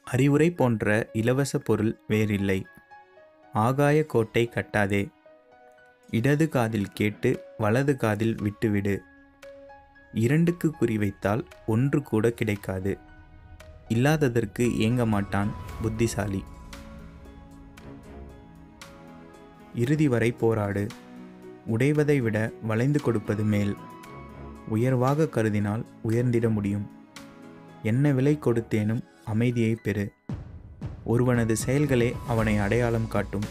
அறிவுரை போன்ற இலவச பொருள் வேறில்லை ஆகாய கோட்டை கட்டாதே இடது காதில் கேட்டு வலது காதில் விட்டுவிடு இரண்டுக்கு குறிவைத்தால் ஒன்று கூட கிடைக்காது இல்லாததற்கு ஏங்க மாட்டான் புத்திசாலி இறுதி வரை போராடு உடைவதை விட வளைந்து கொடுப்பது மேல் உயர்வாக கருதினால் உயர்ந்திட முடியும் என்ன விலை கொடுத்தேனும் அமைதியை பெறு ஒருவனது செயல்களே அவனை அடையாளம் காட்டும்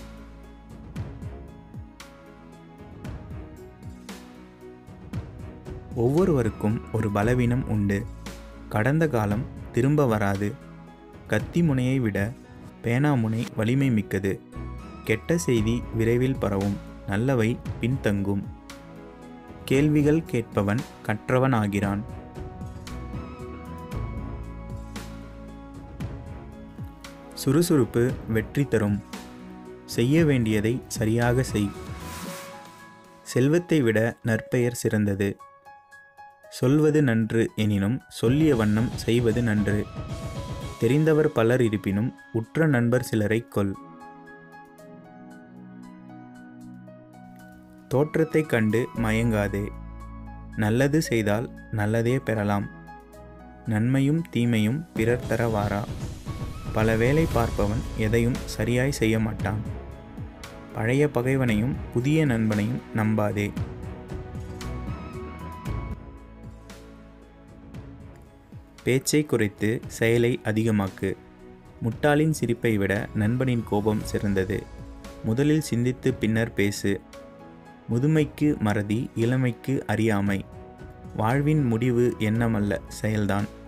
ஒவ்வொருவருக்கும் ஒரு பலவீனம் உண்டு கடந்த காலம் திரும்ப வராது கத்தி முனையை விட பேனா முனை வலிமை மிக்கது கெட்ட செய்தி விரைவில் பரவும் நல்லவை பின்தங்கும் கேள்விகள் கேட்பவன் கற்றவன் ஆகிறான் சுறுசுறுப்பு வெற்றி தரும் செய்ய வேண்டியதை சரியாக செய் செல்வத்தை விட நற்பெயர் சிறந்தது சொல்வது நன்று எனினும் சொல்லிய வண்ணம் செய்வது நன்று தெரிந்தவர் பலர் இருப்பினும் உற்ற நண்பர் சிலரைக் கொல் தோற்றத்தைக் கண்டு மயங்காதே நல்லது செய்தால் நல்லதே பெறலாம் நன்மையும் தீமையும் பிறர் தர வாரா பல வேலை பார்ப்பவன் எதையும் சரியாய் செய்ய மாட்டான் பழைய பகைவனையும் புதிய நண்பனையும் நம்பாதே பேச்சை குறைத்து செயலை அதிகமாக்கு முட்டாளின் சிரிப்பை விட நண்பனின் கோபம் சிறந்தது முதலில் சிந்தித்து பின்னர் பேசு முதுமைக்கு மறதி இளமைக்கு அறியாமை வாழ்வின் முடிவு எண்ணமல்ல செயல்தான்